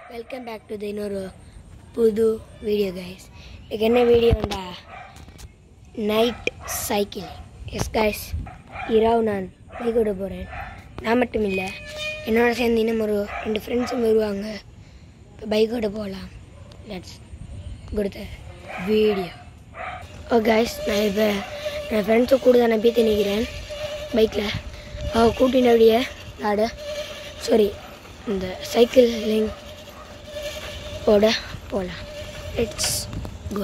Welcome back to இன்னொரு புது video guys இதுக்கு என்ன வீடியோண்டா நைட் சைக்கிள் எஸ் கைஸ் இரவு நான் பைக் ஓட போகிறேன் நான் மட்டும் இல்லை என்னோட சேர்ந்து இன்னும் ஒரு ரெண்டு ஃப்ரெண்ட்ஸும் வருவாங்க இப்போ பைக் ஓட போகலாம் லெட்ஸ் கொடுத்த வீடியோ ஓ கைஸ் நான் இப்போ என் ஃப்ரெண்ட்ஸை கூட தான் நான் பீத்து நிற்கிறேன் பைக்கில் அவ கூட்டின அப்படியே நாடு சாரி இந்த சைக்கிள் லிங்க் ஓட போகலாம் லெட்ஸ் கோ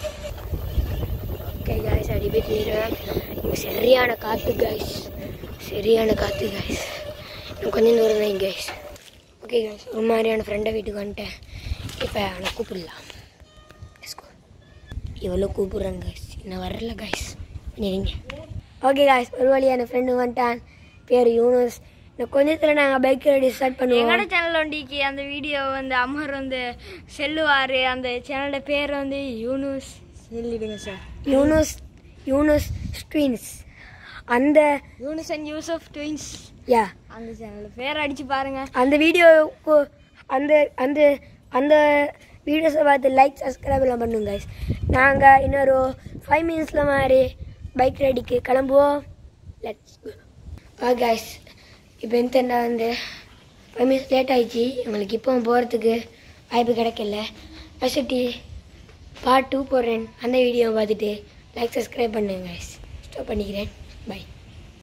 ஓகே காய்ஸ் அடி போய் தீருவேன் இங்கே சரியான காற்று காய்ஸ் சரியான காற்று காய்ஸ் இன்னும் கொஞ்சம் தூரம் தான் காய்ஸ் ஓகே காய்ஸ் ஒரு மாதிரியான ஃப்ரெண்டை வீட்டுக்கு வந்துட்டேன் இப்போ அவனை கூப்பிடலாம் Let's go. எவ்வளோ கூப்பிட்றேன் காய்ஸ் இன்னும் வரல காய்ஸ் நீங்க ஓகே காய்ஸ் ஒரு வழியான ஃப்ரெண்டு வந்துட்டான் பேர் யூனஸ் இன்னும் கொஞ்சத்தில் நாங்கள் பைக் ரைடு ஸ்டார்ட் எங்களோட பண்ணுவோம் சேனல் ஒண்டிக்கு அந்த வீடியோ வந்து அமர் வந்து செல்லுவார் அந்த சேனலோட பேர் வந்து யூனூஸ் சொல்லிடுங்க சார் யூனஸ் யூனஸ் ஸ்ட்ரீன்ஸ் அந்த Yunus and Yusuf twins yeah அந்த சேனல் பேர் அடிச்சு பாருங்க அந்த வீடியோக்கு அந்த அந்த அந்த வீடியோஸை பார்த்து லைக் சப்ஸ்கிரைப் எல்லாம் பண்ணுங்க guys நாங்கள் இன்னொரு ஃபைவ் மினிட்ஸில் மாதிரி பைக் ரைடுக்கு கிளம்புவோம் லெட்ஸ் ஆ guys இப்போ எந்த வந்து ஃபைவ் மினிட்ஸ் லேட் ஆயிடுச்சு எங்களுக்கு இப்போ போகிறதுக்கு வாய்ப்பு கிடைக்கல ஃபஸ்ட்டு பார்ட் டூ போடுறேன் அந்த வீடியோவை பார்த்துட்டு லைக் சப்ஸ்கிரைப் பண்ணுங்க guys ஸ்டாப் பண்ணிக்கிறேன் பை